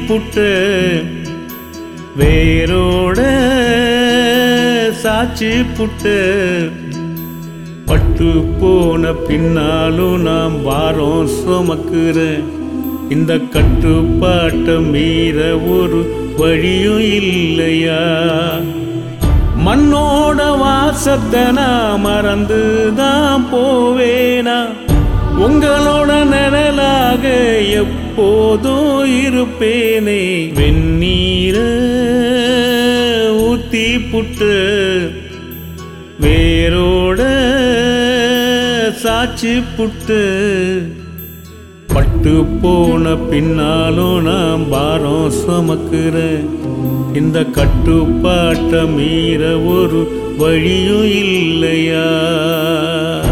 புட்டு வேரோட சாட்சி புட்டு பட்டு போன பின்னாலும் நாம் வாரம் சுமக்குறேன் இந்த கட்டுப்பாட்டை மீற ஒரு வழியும் இல்லையா மண்ணோட வாசத்தை நான் மறந்துதான் போவேனா உங்களோட நிழலாக எப்போதும் இருப்பேனே வெந்நீர ஊத்தி புட்டு வேரோட சாட்சி புட்டு பட்டு போன பின்னாலும் நான் பாரம் சுமக்கிறேன் இந்த கட்டுப்பாட்டை மீற ஒரு வழியும் இல்லையா